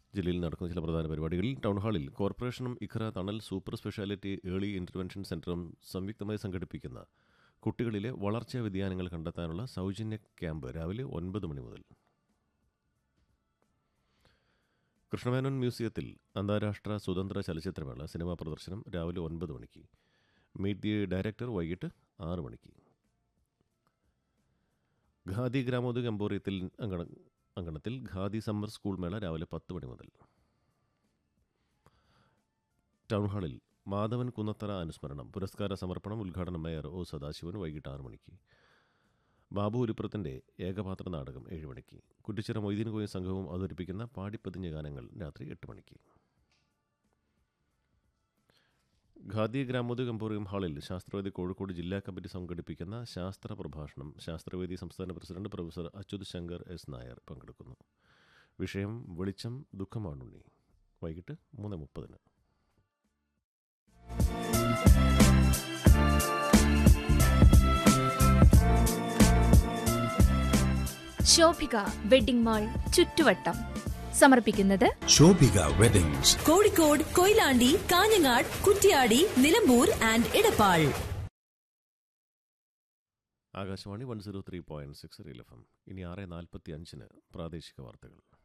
ജില്ലയിൽ നടക്കുന്ന ചില പ്രധാന പരിപാടികളിൽ ടൗൺ ഹാളിൽ കോർപ്പറേഷനും Iqra Thanal super speciality early intervention സെൻറ്ററും സംയുക്തമായി സംഘടിപ്പിക്കുന്ന കുട്ടികളിലെ വളർച്ചാ വ്യതിയാനങ്ങൾ കണ്ടെത്താനുള്ള സൗജന്യ ക്യാമ്പ് രാവിലെ ഒൻപത് മണി മുതൽ കൃഷ്ണമേനോൻ മ്യൂസിയത്തിൽ അന്താരാഷ്ട്ര സ്വതന്ത്ര ചലച്ചിത്രമേള സിനിമാ പ്രദർശനം രാവിലെ ഒൻപത് മണിക്ക് മീറ്റ് ദി ഡയറക്ടർ വൈകിട്ട് ആറ് മണിക്ക് ഖാദി ഗ്രാമോദ്योग എംപോറിയത്തിൽ അങ്കണ അങ്കണത്തിൽ ഖാദി സമ്മർ സ്കൂൾ മേള രാവിലെ പത്ത് മണി മുതൽ ടൗൺ ഹാളിൽ മാധവൻ കുന്നത്തറ അനുസ്മരണം പുരസ്കാര സമർപ്പണം ഉദ്ഘാടനം മേയർ ഒ സദാശിവൻ വൈകിട്ട് ആറ് മണിക്ക് ബാബു ഉരുപ്പുറത്തിൻ്റെ ഏകപാത്ര നാടകം ഏഴ് മണിക്ക് കുറ്റിച്ചിറ മൊയ്തീൻ കോയും സംഘവും അവതരിപ്പിക്കുന്ന പാടിപ്പതിഞ്ഞ ഗാനങ്ങൾ രാത്രി എട്ട് മണിക്ക് ഖാദി ഗ്രാമോദ്योग എംപോറിയം ഹാളിൽ ശാസ്ത്രവേദി കോഴിക്കോട് ജില്ലാ കമ്മിറ്റി സംഘടിപ്പിക്കുന്ന ശാസ്ത്ര പ്രഭാഷണം ശാസ്ത്രവേദി സംസ്ഥാന president professor Achyuth Shankar S Nair പങ്കെടുക്കുന്നു വിഷയം വെളിച്ചം ദുഃഖമാണുണ്ണി വൈകിട്ട് മൂന്ന് മുപ്പതിന് ശോഭിക വെഡിംഗ് മാൾ ചുറ്റുവട്ടം സമർപ്പിക്കുന്നത് Shobhika weddings Kozhikode Koyilandy Kanhangad Kuttiady Nilambur and Edappal Akashvani one zero three point six real F M ഇനി ആറ് നാൽപ്പത്തി അഞ്ചിന് പ്രാദേശിക വാർത്തകൾ